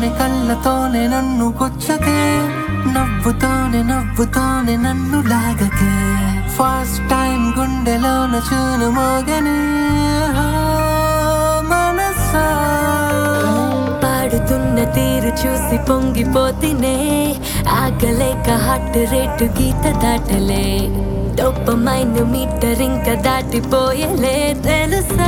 కళ్ళతోనే కళ్ళతోనే నన్ను కొచ్చకే నవ్వుతోనే నవ్వుతోనే నన్ను లాగకే ఫస్ట్ టైం గుండెలోన చూను మోగనే ఆ, మనసా పాడుతున్న తీరు చూసి పొంగిపోతినే ఆగలేక హార్ట్ రేటు గీత దాటలే డొప్పమైన మీటర్ ఇంకా దాటిపోయలే తెలుసా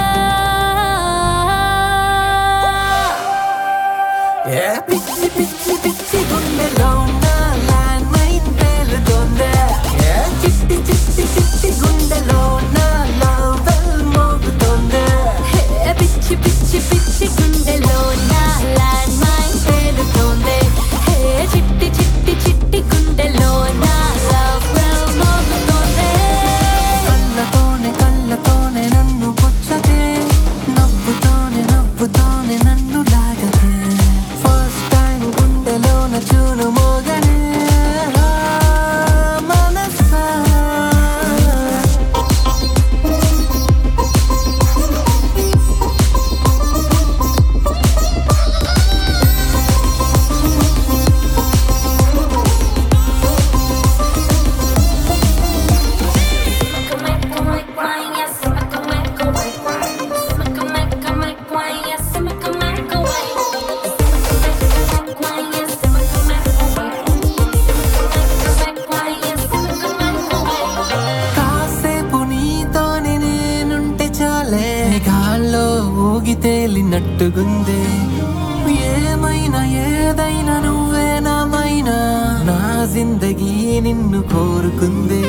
ఏ పిచ్చి పిచ్చి పిచ్చి గుండెలో ఉన్న ల్యాండ్ మైన్ పేలుతోందే ఏ చిట్టి చిట్టి చిట్టి గుండెలో ఉన్న లవ్ బెల్ మోగుతోందే హే, పిచ్చి పిచ్చి పిచ్చి గుండెలో నా ల్యాండ్ మైన్ పేలుతోంది హే చిట్టి చిట్టి చిట్టి గుండెలో నా లవ్ బెల్ మోగుతోంది కళ్ళతోనే కళ్ళతోనే నన్ను పుచ్చకే నవ్వుతోనే నవ్వుతోనే నన్ను లాగకే ఫస్ట్ టైం గుండెలోన చూను మోగనే ఆ, మనసా కాసేపు నీతోనే నేనుంటే చాలే గాల్లో ఊగి తేలినట్టుగుందే ఏమైనా ఏదైనా నువ్వేనామైనా నా జిందగీ నిన్ను కోరుకుందే